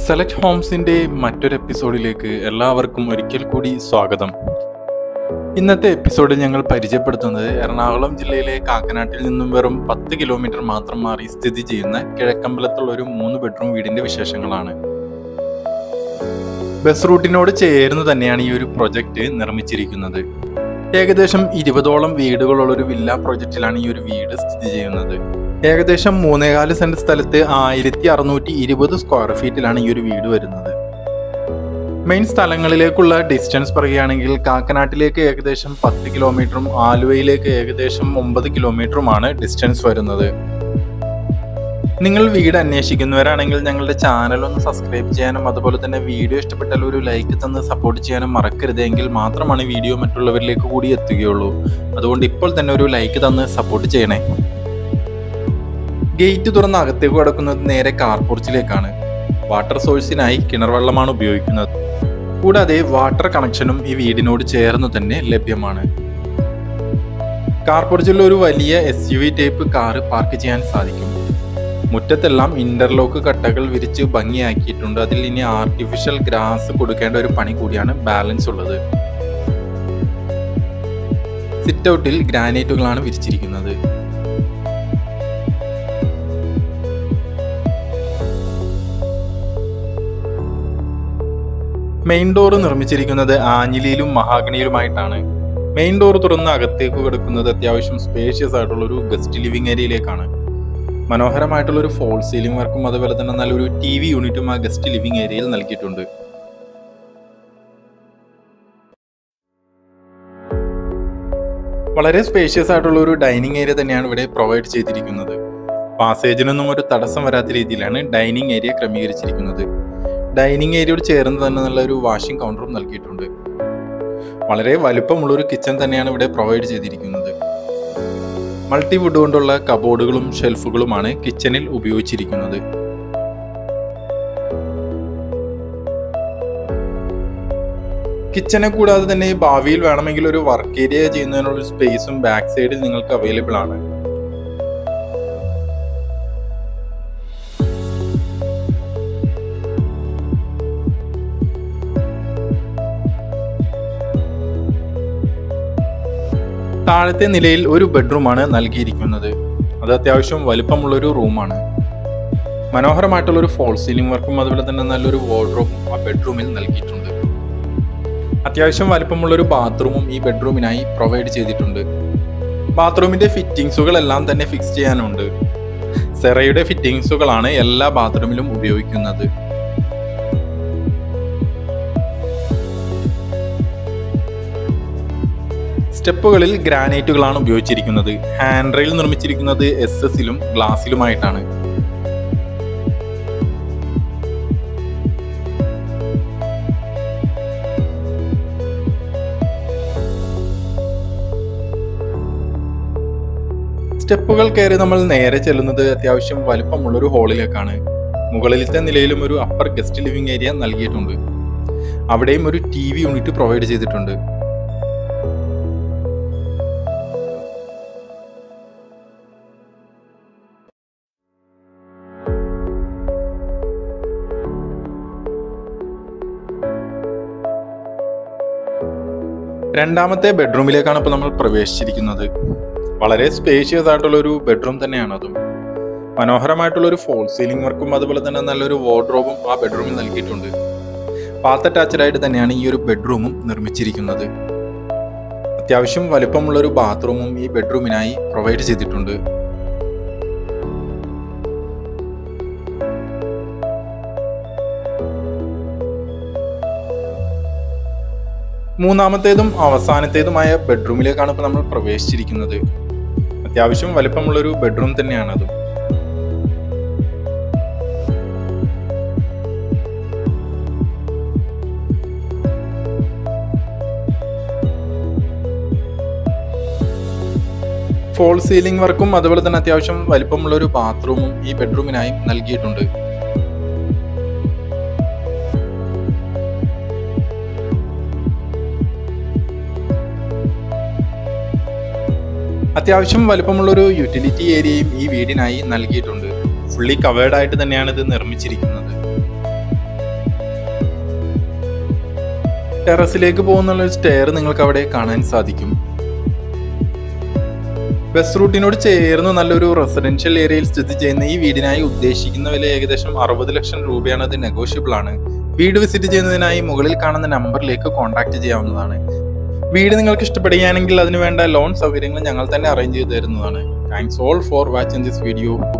select ഹോംസിന്റെ മറ്റൊരു എപ്പിസോഡിലേക്ക് എല്ലാവർക്കും ഒരിക്കൽ കൂടി സ്വാഗതം ഇന്നത്തെ എപ്പിസോഡിൽ ഞങ്ങൾ പരിചയപ്പെടുത്തുന്നത് എറണാകുളം ജില്ലയിലെ കാക്കനാട്ടിൽ നിന്നും വെറും പത്ത് കിലോമീറ്റർ മാത്രം മാറി സ്ഥിതി ചെയ്യുന്ന കിഴക്കമ്പലത്തുള്ള ഒരു മൂന്ന് ബെഡ്റൂം വീടിന്റെ വിശേഷങ്ങളാണ് ബസ് റൂട്ടിനോട് ചേർന്ന് തന്നെയാണ് ഈ ഒരു പ്രൊജക്റ്റ് നിർമ്മിച്ചിരിക്കുന്നത് ഏകദേശം ഇരുപതോളം വീടുകളുള്ള ഒരു വില്ല പ്രൊജക്റ്റിലാണ് ഈ ഒരു വീട് സ്ഥിതി ചെയ്യുന്നത് ഏകദേശം മൂന്നേകാല് സെന്റ് സ്ഥലത്ത് ആയിരത്തി അറുന്നൂറ്റി ഇരുപത് സ്ക്വയർ ഫീറ്റിലാണ് ഈ ഒരു വീട് വരുന്നത് മെയിൻ സ്ഥലങ്ങളിലേക്കുള്ള ഡിസ്റ്റൻസ് പറയുകയാണെങ്കിൽ കാക്കനാട്ടിലേക്ക് ഏകദേശം പത്ത് കിലോമീറ്ററും ആലുവയിലേക്ക് ഏകദേശം ഒമ്പത് കിലോമീറ്ററുമാണ് ഡിസ്റ്റൻസ് വരുന്നത് നിങ്ങൾ വീട് അന്വേഷിക്കുന്നവരാണെങ്കിൽ ഞങ്ങളുടെ ചാനൽ ഒന്ന് സബ്സ്ക്രൈബ് ചെയ്യാനും അതുപോലെ തന്നെ വീഡിയോ ഇഷ്ടപ്പെട്ടാൽ ഒരു ലൈക്ക് തന്ന് സപ്പോർട്ട് ചെയ്യാനും മറക്കരുത് എങ്കിൽ മാത്രമാണ് വീഡിയോ മറ്റുള്ളവരിലേക്ക് കൂടി എത്തുകയുള്ളൂ അതുകൊണ്ട് ഇപ്പോൾ തന്നെ ഒരു ലൈക്ക് തന്ന് സപ്പോർട്ട് ചെയ്യണേ ഗേറ്റ് തുറന്ന് അകത്തേക്ക് കടക്കുന്നത് നേരെ കാർപോർച്ചിലേക്കാണ് വാട്ടർ സോഴ്സിനായി കിണർ വെള്ളമാണ് ഉപയോഗിക്കുന്നത് കൂടാതെ വാട്ടർ കണക്ഷനും ഈ വീടിനോട് ചേർന്ന് തന്നെ ലഭ്യമാണ് കാർപോർച്ചിൽ ഒരു വലിയ S U V type car park ചെയ്യാൻ സാധിക്കും മുറ്റത്തെല്ലാം ഇന്റർലോക്ക് കട്ടകൾ വിരിച്ച് ഭംഗിയാക്കിയിട്ടുണ്ട് അതിൽ ഇനി ആർട്ടിഫിഷ്യൽ ഗ്രാസ് കൊടുക്കേണ്ട ഒരു പണി കൂടിയാണ് ബാലൻസ് ഉള്ളത് സിറ്റ് ഔട്ടിൽ ഗ്രാനൈറ്റുകളാണ് വിരിച്ചിരിക്കുന്നത് മെയിൻ ഡോർ നിർമ്മിച്ചിരിക്കുന്നത് ആഞ്ഞിലിയിലും മഹാഗണിയിലുമായിട്ടാണ് മെയിൻ ഡോർ തുറന്ന് അകത്തേക്ക് കിടക്കുന്നത് അത്യാവശ്യം സ്പേഷ്യസ് ആയിട്ടുള്ള ഒരു ഗസ്റ്റ് ലിവിംഗ് ഏരിയയിലേക്കാണ് മനോഹരമായിട്ടുള്ള ഒരു ഫോൾ സീലിംഗ് വർക്കും അതുപോലെ തന്നെ നല്ലൊരു ടി വി യൂണിറ്റും ആ ഗസ്റ്റ് ലിവിംഗ് ഏരിയയിൽ നൽകിയിട്ടുണ്ട് വളരെ സ്പേഷ്യസ് ആയിട്ടുള്ള ഒരു ഡൈനിങ് ഏരിയ തന്നെയാണ് ഇവിടെ പ്രൊവൈഡ് ചെയ്തിരിക്കുന്നത് പാസേജിനൊന്നും ഒരു തടസ്സം വരാത്ത രീതിയിലാണ് ഡൈനിങ് ഏരിയ ക്രമീകരിച്ചിരിക്കുന്നത് ഡൈനിങ് ഏരിയയോട് ചേർന്ന് തന്നെ നല്ലൊരു വാഷിംഗ് കൗണ്ടറും നൽകിയിട്ടുണ്ട് വളരെ വലുപ്പമുള്ള ഒരു കിച്ചൺ തന്നെയാണ് ഇവിടെ പ്രൊവൈഡ് ചെയ്തിരിക്കുന്നത് മൾട്ടി വുഡ് കൊണ്ടുള്ള കബോർഡുകളും ഷെൽഫുകളുമാണ് കിച്ചണിൽ ഉപയോഗിച്ചിരിക്കുന്നത് കിച്ചനെ കൂടാതെ തന്നെ ഭാവിയിൽ വേണമെങ്കിൽ ഒരു വർക്ക് ഏരിയ ചെയ്യുന്നതിനുള്ള സ്പേസും ബാക്ക് സൈഡിൽ നിങ്ങൾക്ക് അവൈലബിൾ ആണ് താഴത്തെ നിലയിൽ ഒരു ബെഡ്റൂമാണ് നൽകിയിരിക്കുന്നത് അത് അത്യാവശ്യം വലുപ്പമുള്ള ഒരു റൂമാണ് മനോഹരമായിട്ടുള്ള ഒരു ഫോൾ സീലിംഗ് വർക്കും അതുപോലെ തന്നെ നല്ലൊരു വാർഡ്രോബും ആ ബെഡ്റൂമിൽ നൽകിയിട്ടുണ്ട് അത്യാവശ്യം വലുപ്പമുള്ള ഒരു ബാത്റൂമും ഈ ബെഡ്റൂമിനായി പ്രൊവൈഡ് ചെയ്തിട്ടുണ്ട് ബാത്റൂമിന്റെ ഫിറ്റിംഗ്സുകളെല്ലാം തന്നെ ഫിക്സ് ചെയ്യാനുണ്ട് സെറയുടെ ഫിറ്റിംഗ്സുകളാണ് എല്ലാ ബാത്റൂമിലും ഉപയോഗിക്കുന്നത് സ്റ്റെപ്പുകളിൽ ഗ്രാനൈറ്റുകളാണ് ഉപയോഗിച്ചിരിക്കുന്നത് ഹാൻഡ് റെയിൽ നിർമ്മിച്ചിരിക്കുന്നത് എസ് എസിലും ഗ്ലാസിലുമായിട്ടാണ് സ്റ്റെപ്പുകൾ കയറി നമ്മൾ നേരെ ചെല്ലുന്നത് അത്യാവശ്യം വലുപ്പമുള്ള ഒരു ഹോളിലേക്കാണ് മുകളിലത്തെ നിലയിലും ഒരു അപ്പർ ഗസ്റ്റ് ലിവിംഗ് ഏരിയ നൽകിയിട്ടുണ്ട് അവിടെയും ഒരു ടി വി യൂണിറ്റ് പ്രൊവൈഡ് ചെയ്തിട്ടുണ്ട് രണ്ടാമത്തെ ബെഡ്റൂമിലേക്കാണ് ഇപ്പോൾ നമ്മൾ പ്രവേശിച്ചിരിക്കുന്നത് വളരെ സ്പേഷ്യസ് ആയിട്ടുള്ള ഒരു ബെഡ്റൂം തന്നെയാണ് അതും മനോഹരമായിട്ടുള്ള ഒരു ഫോൾ സീലിംഗ് വർക്കും അതുപോലെ തന്നെ നല്ലൊരു വാർഡ്രോബും ആ ബെഡ്റൂമിൽ നൽകിയിട്ടുണ്ട് പാത്ത് അറ്റാച്ച്ഡ് ആയിട്ട് തന്നെയാണ് ഈ ഒരു ബെഡ്റൂമും നിർമ്മിച്ചിരിക്കുന്നത് അത്യാവശ്യം വലിപ്പമുള്ള ഒരു ബാത്റൂമും ഈ ബെഡ്റൂമിനായി പ്രൊവൈഡ് ചെയ്തിട്ടുണ്ട് മൂന്നാമത്തേതും അവസാനത്തേതുമായ ബെഡ്റൂമിലേക്കാണ് ഇപ്പോൾ നമ്മൾ പ്രവേശിച്ചിരിക്കുന്നത് അത്യാവശ്യം വലുപ്പമുള്ളൊരു ബെഡ്റൂം തന്നെയാണ് അതും ഫോൾ സീലിംഗ് വർക്കും അതുപോലെ തന്നെ അത്യാവശ്യം വലിപ്പമുള്ള ഒരു ബാത്റൂമും ഈ ബെഡ്റൂമിനായി നൽകിയിട്ടുണ്ട് അത്യാവശ്യം വലുപ്പമുള്ള ഒരു യൂട്ടിലിറ്റി ഏരിയയും ഈ വീടിനായി നൽകിയിട്ടുണ്ട് ഫുള്ളി കവേർഡ് ആയിട്ട് തന്നെയാണ് ഇത് നിർമ്മിച്ചിരിക്കുന്നത് ടെറസിലേക്ക് പോകുന്ന ഒരു സ്റ്റെയർ നിങ്ങൾക്ക് അവിടെ കാണാൻ സാധിക്കും ബസ് റൂട്ടിനോട് ചേർന്ന് നല്ലൊരു റെസിഡൻഷ്യൽ ഏരിയയിൽ സ്ഥിതി ചെയ്യുന്ന ഈ വീടിനായി ഉദ്ദേശിക്കുന്ന വില ഏകദേശം അറുപത് ലക്ഷം രൂപയാണ് അത് നെഗോഷ്യബിൾ ആണ് വീട് വിസിറ്റ് ചെയ്യുന്നതിനായി മുകളിൽ കാണുന്ന നമ്പറിലേക്ക് കോൺടാക്ട് ചെയ്യാവുന്നതാണ് വീട് നിങ്ങൾക്ക് ഇഷ്ടപ്പെടുകയാണെങ്കിൽ അതിന് വേണ്ട ലോൺ സൗകര്യങ്ങൾ ഞങ്ങൾ തന്നെ അറേഞ്ച് ചെയ്തു തരുന്നതാണ് thanks all for watching this video